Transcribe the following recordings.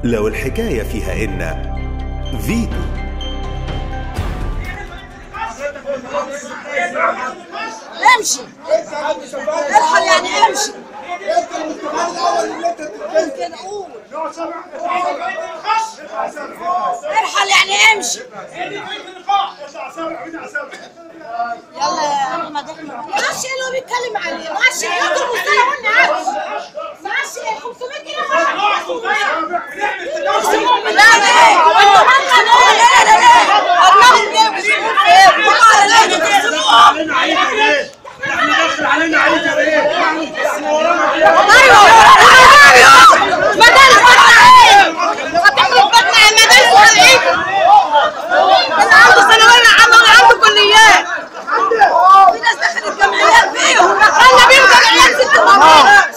لو الحكاية فيها إن فيتو امشي ارحل يعني امشي ممكن اقول ارحل يعني امشي يلا يا احمد احمد معلش ايه اللي هو بيتكلم عليه معلش ايه ياخد مستوى قلنا عادي معلش ايه 500 جنيه لا ليه انتوا مالكم ليه لا لا لا الله ليه مش فاهم وقال ليه تقسموها ايوه ايوه مدارس فتحة هتحرق فتحة المدارس والعيد اللي عنده ثانوية عامة واللي عنده كليات في ناس دخلت جمعيات فيهم دخلنا بيهم جمعيات ست مرات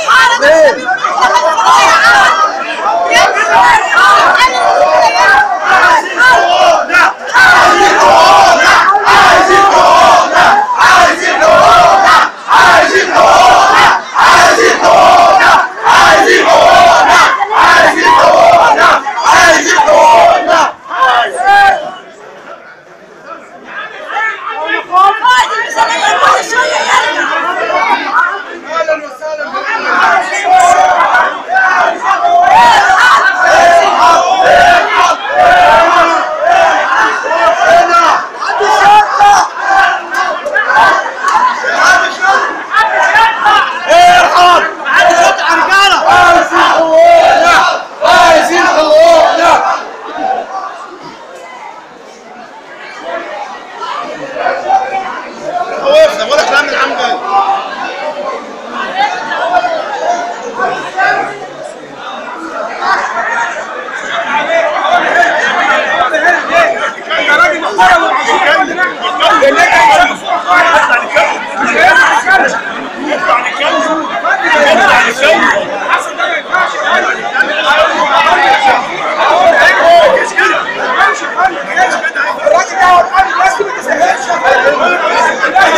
وقفنا بقول لك الامن العام جاي يا راجل محترم الراجل ده هو الناس ما تسهلش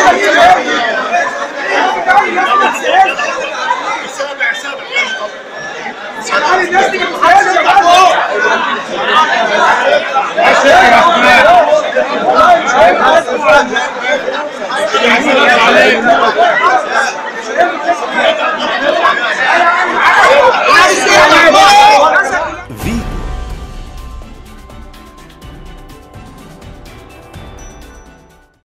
الناس دي بتتحايل